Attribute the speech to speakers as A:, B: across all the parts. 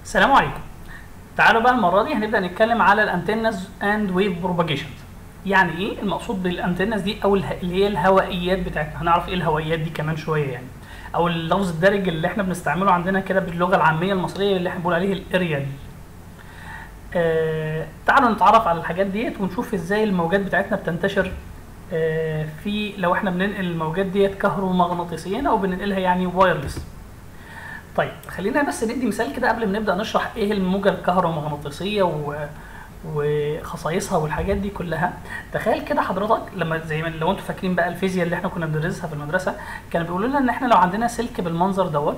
A: السلام عليكم تعالوا بقى المره دي هنبدا نتكلم على الانتنز اند ويف بروباجيشن يعني ايه المقصود بالانتنز دي او اله- اللي هي الهوائيات بتاعتنا هنعرف ايه الهوائيات دي كمان شويه يعني او اللفظ الدارج اللي احنا بنستعمله عندنا كده باللغه العاميه المصريه اللي احنا بنقول عليه الاريال آه تعالوا نتعرف على الحاجات ديت ونشوف ازاي الموجات بتاعتنا بتنتشر آه في لو احنا بننقل الموجات ديت كهرومغناطيسيا او بننقلها يعني وايرلس طيب خلينا بس ندي مثال كده قبل ما نبدا نشرح ايه الموجه الكهرومغناطيسيه و... وخصائصها والحاجات دي كلها تخيل كده حضرتك لما زي ما لو انتوا فاكرين بقى الفيزياء اللي احنا كنا بندرسها في المدرسه كانوا بيقولوا لنا ان احنا لو عندنا سلك بالمنظر دوت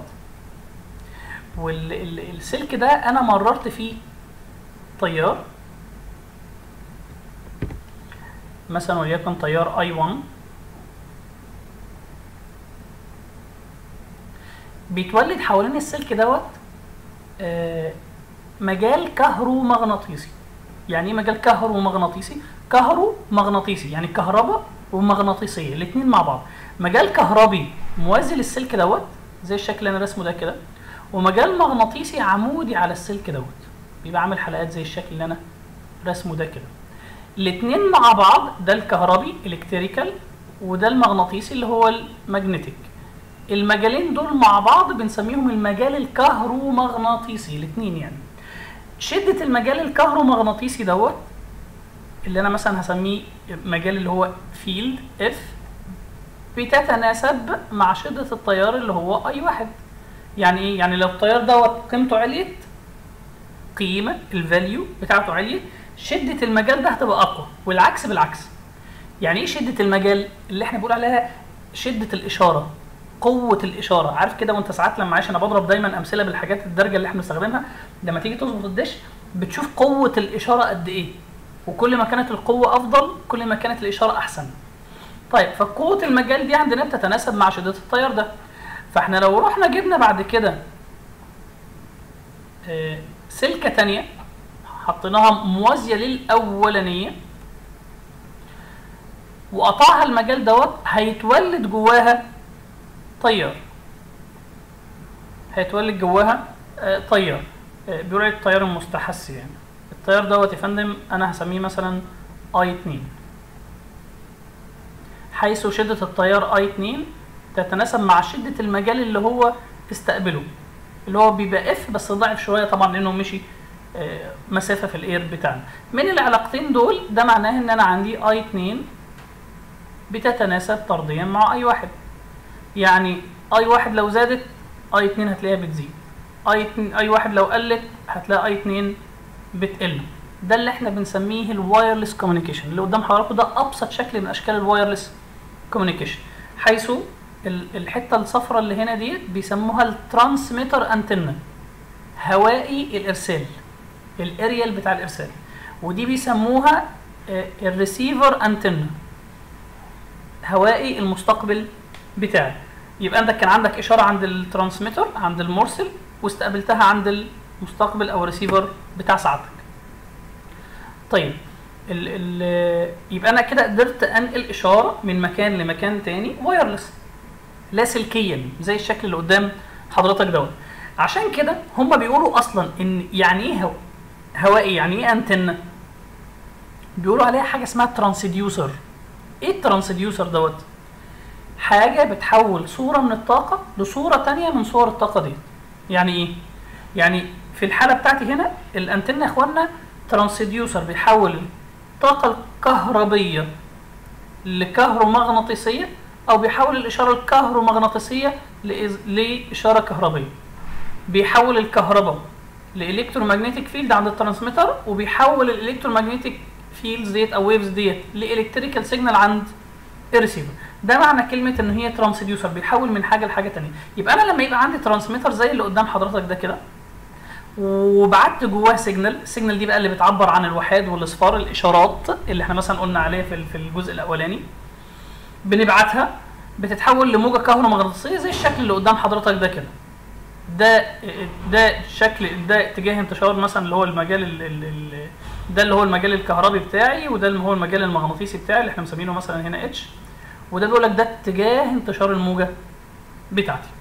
A: والسلك ده انا مررت فيه تيار مثلا وليكن تيار اي 1 بيتولد حوالين السلك دوت آه، مجال كهرومغناطيسي يعني ايه مجال كهرومغناطيسي كهرومغناطيسي يعني كهرباء ومغناطيسيه الاثنين مع بعض مجال كهربي موازي للسلك دوت زي الشكل اللي انا رسمه ده كده ومجال مغناطيسي عمودي على السلك دوت بيبقى عامل حلقات زي الشكل اللي انا رسمه ده كده الاثنين مع بعض ده الكهربي الكتريكال وده المغناطيسي اللي هو الماجنتيك المجالين دول مع بعض بنسميهم المجال الكهرومغناطيسي الاثنين يعني شدة المجال الكهرومغناطيسي دوت اللي انا مثلا هسميه مجال اللي هو فيلد اف بتتناسب مع شدة التيار اللي هو اي واحد يعني ايه يعني لو التيار دوت قيمته عليت قيمة الفاليو بتاعته عليت شدة المجال ده هتبقى اقوى والعكس بالعكس يعني ايه شدة المجال اللي احنا بنقول عليها شدة الاشارة قوة الإشارة عارف كده وأنت ساعات لما معلش أنا بضرب دايما أمثلة بالحاجات الدرجة اللي احنا بنستخدمها لما تيجي تظبط الدش بتشوف قوة الإشارة قد إيه وكل ما كانت القوة أفضل كل ما كانت الإشارة أحسن طيب فقوة المجال دي عندنا بتتناسب مع شدة التيار ده فاحنا لو رحنا جبنا بعد كده آه، سلكة تانية حطيناها موازية للأولانية وقطعها المجال دوت هيتولد جواها تيار هيتولد جواها آه، تيار آه، بيقول عليه التيار المستحث يعني التيار دوت يا فندم انا هسميه مثلا اي 2 حيث شدة التيار اي 2 تتناسب مع شدة المجال اللي هو استقبله اللي هو بيبقى اف بس ضعف شوية طبعا لانه مشي آه، مسافة في الاير بتاعنا من العلاقتين دول ده معناه ان انا عندي اي 2 بتتناسب طرديا مع اي واحد يعني اي واحد لو زادت اي 2 هتلاقيها بتزيد اي 2 اي واحد لو قلت هتلاقي اي 2 بتقل ده اللي احنا بنسميه الوايرلس كوميونيكيشن اللي قدام حضراتكم ده ابسط شكل من اشكال الوايرلس كوميونيكيشن حيث ال- الحته الصفراء اللي هنا ديت بيسموها الترانسميتر انتنا هوائي الارسال الاريال بتاع الارسال ودي بيسموها آه، الريسيفر انتنا هوائي المستقبل بتاعي يبقى انت كان عندك اشاره عند الترانسميتر عند المرسل واستقبلتها عند المستقبل او الريسيفر بتاع ساعتك طيب ال ال يبقى انا كده قدرت انقل اشاره من مكان لمكان تاني وايرلس لاسلكيا زي الشكل اللي قدام حضرتك دوت عشان كده هم بيقولوا اصلا ان يعني ايه هو هوائي يعني ايه انتنه بيقولوا عليها حاجه اسمها ترانسديوسر ايه الترانسديوسر دوت حاجة بتحول صورة من الطاقة لصورة تانية من صور الطاقة دي يعني ايه؟ يعني في الحالة بتاعتي هنا الانتنة يا اخوانا ترانسديوسر بيحول الطاقة الكهربية لكهرومغناطيسية او بيحول الاشارة الكهرومغناطيسية لإز- لاشارة كهربية بيحول الكهرباء لالكترومagnetic فيلد عند الترانسميتر وبيحول الالكترومagnetic فيلدز ديت او ويفز ديت لالكتريكال سيجنال عند الريسيفر ده معنى كلمه ان هي ترانسديوسر بيحول من حاجه لحاجه تانية يبقى انا لما يبقى عندي ترانسميتر زي اللي قدام حضرتك ده كده وبعت جواه سيجنال السيجنال دي بقى اللي بتعبر عن الوحاد والاصفار الاشارات اللي احنا مثلا قلنا عليها في في الجزء الاولاني بنبعتها بتتحول لموجه كهرومغناطيسيه زي الشكل اللي قدام حضرتك ده كده ده ده شكل ده اتجاه انتشار مثلا اللي هو المجال ال ال ال ده اللي هو المجال الكهربي بتاعي وده اللي هو المجال المغناطيسي بتاعي اللي احنا مسمينه مثلا هنا اتش وده بيقول لك ده اتجاه انتشار الموجه بتاعتي